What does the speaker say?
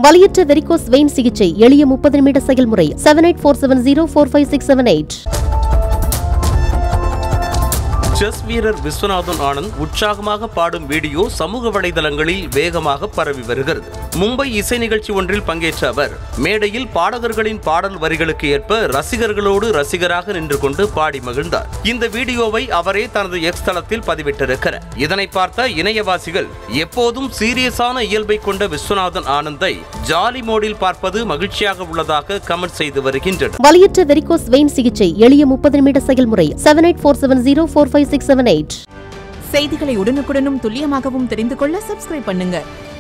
வலியற்ற varicose vein சிகிச்சை எளிய முப்பது நிமிட செயல்முறை seven eight four seven zero four five six seven eight chess வீரர் விஸ்வநாதன் ஆனந்த் உற்சாகமாக பாடும் வீடியோ சமூக வலைதளங்களில் வேகமாக பரவி வருகிறது மும்பை இசை நிகழ்ச்சி ஒன்றில் பங்கேற்ற அவர் மேடையில் பாடகர்களின் பாடல் வரிகளுக்கு ஏற்ப ரசிகர்களோடு ரசிகராக நின்று கொண்டு பாடி மகிழ்ந்தார் இந்த வீடியோவை அவரே தனது எக்ஸ் தளத்தில் பதிவிட்டிருக்கிறார் இதனை பார்த்த இணையவாசிகள் எப்போதும் சீரியஸான இயல்பை கொண்ட விஸ்வநாதன் ஆனந்தை ஜாலி மோடில் பார்ப்பது மகிழ்ச்சியாக உள்ளதாக கமெண்ட் செய்து வருகின்றனர் வலியற்ற வெரிகோஸ் வெயின் சிகிச்சை எளிய முப்பது நிமிட செயல்முறை seven eight four seven zero four five six seven eight செய்திகளை உடனுக்குடனும் துல்லியமாகவும் தெரிந்து கொள்ள சப்ஸ்கிரைப் பண்ணுங்க